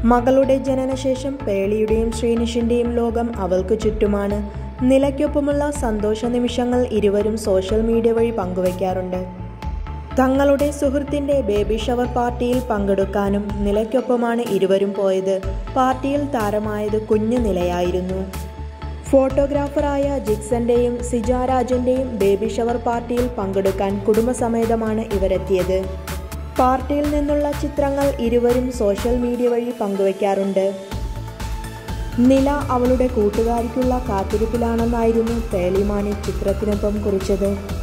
മകളുടെ ജനനശേഷം പേളിയുടെയും ശ്രീനിഷിന്റെയും ലോകം അവൾക്ക് ചുറ്റുമാണ് നിലയ്ക്കൊപ്പമുള്ള സന്തോഷ നിമിഷങ്ങൾ ഇരുവരും സോഷ്യൽ മീഡിയ വഴി പങ്കുവയ്ക്കാറുണ്ട് തങ്ങളുടെ സുഹൃത്തിന്റെ ബേബി ഷവർ പാർട്ടിയിൽ പങ്കെടുക്കാനും നിലയ്ക്കൊപ്പമാണ് ഇരുവരും പോയത് പാർട്ടിയിൽ താരമായത് കുഞ്ഞു നിലയായിരുന്നു ഫോട്ടോഗ്രാഫറായ ജിക്സന്റെയും സിജാരാജന്റെയും ബേബി ഷവർ പാർട്ടിയിൽ പങ്കെടുക്കാൻ കുടുംബസമേതമാണ് ഇവരെത്തിയത് പാർട്ടിയിൽ നിന്നുള്ള ചിത്രങ്ങൾ ഇരുവരും സോഷ്യൽ മീഡിയ വഴി പങ്കുവയ്ക്കാറുണ്ട് നില അവളുടെ കൂട്ടുകാരിക്കുള്ള കാത്തിരിപ്പിലാണെന്നായിരുന്നു പേളിമാണി ചിത്രത്തിനൊപ്പം കുറിച്ചത്